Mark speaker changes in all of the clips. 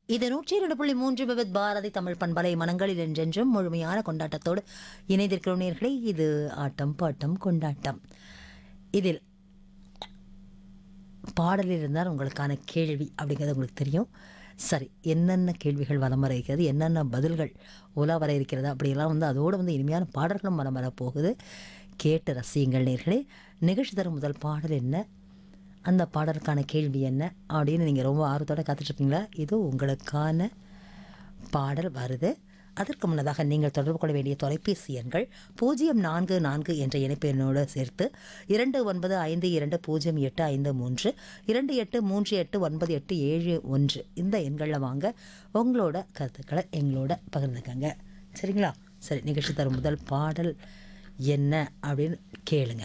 Speaker 1: இது நூற்றி இரண்டு புள்ளி மூன்று விவித் பாரதி தமிழ் பண்பலை மனங்களில் என்றென்றும் முழுமையான கொண்டாட்டத்தோடு இணைந்திருக்கிறோம் நேர்களே இது ஆட்டம் பாட்டம் கொண்டாட்டம் இதில் பாடலில் இருந்தால் உங்களுக்கான கேள்வி அப்படிங்கிறது உங்களுக்கு தெரியும் சரி என்னென்ன கேள்விகள் வலம் வர இருக்கிறது என்னென்ன பதில்கள் உலா வர இருக்கிறது அப்படியெல்லாம் வந்து அதோடு வந்து இனிமையான பாடல்களும் வலம் வர போகுது கேட்டு ரசியுங்கள் நேர்களே நிகழ்ச்சி தரும் முதல் பாடல் என்ன அந்த பாடலுக்கான கேள்வி என்ன அப்படின்னு நீங்கள் ரொம்ப ஆர்வத்தோடு காத்துட்ருப்பீங்களா இது உங்களுக்கான பாடல் வருது அதற்கு முன்னதாக நீங்கள் தொடர்பு கொள்ள வேண்டிய தொலைபேசி எண்கள் பூஜ்ஜியம் நான்கு நான்கு என்ற இணைப்பு எண்ணோடு சேர்த்து இரண்டு ஒன்பது ஐந்து இரண்டு பூஜ்ஜியம் எட்டு ஐந்து மூன்று இரண்டு எட்டு மூன்று எட்டு ஒன்பது எட்டு ஏழு ஒன்று இந்த எண்களில் வாங்க உங்களோட கருத்துக்களை எங்களோட பகிர்ந்துக்கங்க சரிங்களா சரி நிகழ்ச்சி தரும் முதல் பாடல் என்ன அப்படின்னு கேளுங்க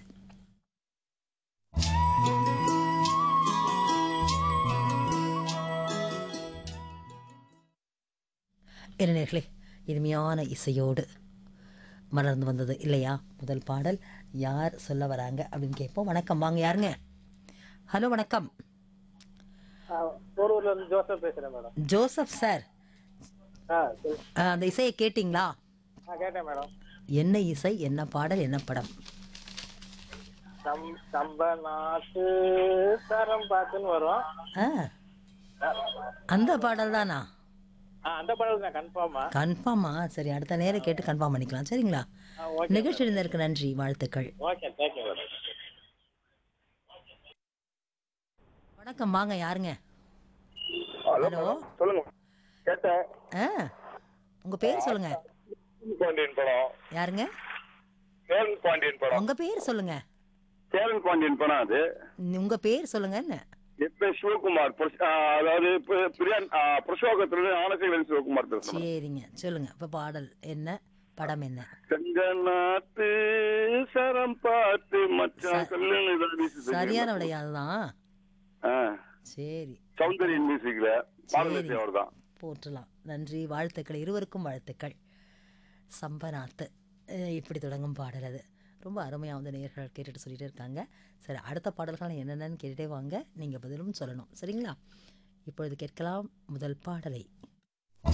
Speaker 1: என்ன நேர்களே இனிமையான இசையோடு மலர்ந்து வந்தது இல்லையா முதல் பாடல் யார் சொல்ல வராங்க அப்படின்னு கேட்போம் வணக்கம் வாங்க யாருங்க ஹலோ வணக்கம்
Speaker 2: போரூர்ல இருந்து ஜோசப் பேசுறேன் மேடம்
Speaker 1: ஜோசப் சார்
Speaker 2: ஆ சரி
Speaker 1: அஹ், அந்த இசையை கேட்டிங்களா
Speaker 2: ஆ கேட்டேன் மேடம்
Speaker 1: என்ன இசை என்ன பாடல் என்ன படம்
Speaker 2: நம் நம்ம நாட்டு தரம் பார்த்துன்னு வரும்
Speaker 1: ஆ அந்த பாடல் தானா
Speaker 2: ஆ அந்த பாடல் தான் கன்ஃபார்மா
Speaker 1: கன்ஃபார்மா சரி அடுத்த நேரம் கேட்டு கன்ஃபார்ம் பண்ணிக்கலாம் சரிங்களா
Speaker 2: ஆ ஓகே
Speaker 1: நிகழ்ச்சி இருந்ததற்கு நன்றி வாழ்த்துக்கள்
Speaker 2: ஓகே தேங்க்யூ மேடம்
Speaker 1: வணக்கம் வாங்க யாருங்க
Speaker 3: ஹலோ
Speaker 1: ஹலோ
Speaker 3: சொல்லுங்க கேட்டேன்
Speaker 1: ஆ உங்கள் பேர் சொல்லுங்க
Speaker 3: பாண்டியன் படம்
Speaker 1: யாருங்க
Speaker 3: சேரன் பாண்டியன் படம்
Speaker 1: உங்கள் பேர் சொல்லுங்க
Speaker 3: சேரன் பாண்டியன் படம் அது
Speaker 1: உங்கள் பேர் சொல்லுங்க என்ன
Speaker 3: எப்ப சிவகுமார் புருஷ- ஆ, அதாவது பி- பிரியான் புருஷோகத்துல ஆனசைகள் சிவகுமார் பேசுறேன்
Speaker 1: சரிங்க சொல்லுங்க இப்போ பாடல் என்ன படம் என்ன
Speaker 3: செங்க நாட்டு சரம் பார்த்து மச்சான் சொல்லுன்னு இதான் வீசுது.
Speaker 1: சரியான விடையா அதுதான்
Speaker 3: ஆ,
Speaker 1: சரி
Speaker 3: சௌந்தரியன் மியூசிக்ல பாடல் அவர் தான்
Speaker 1: போற்றலாம் நன்றி வாழ்த்துக்கள் இருவருக்கும் வாழ்த்துக்கள் சம்பனாத்து அஹ் இப்படி தொடங்கும் பாடல் அது ரொம்ப அருமையாக வந்து நேர்கள் கேட்டுட்டு சொல்லிட்டு இருக்காங்க சரி அடுத்த பாடல்கள் என்னென்னு கேட்டுட்டே வாங்க நீங்கள் பதிலும் சொல்லணும் சரிங்களா இப்பொழுது கேட்கலாம் முதல் பாடலை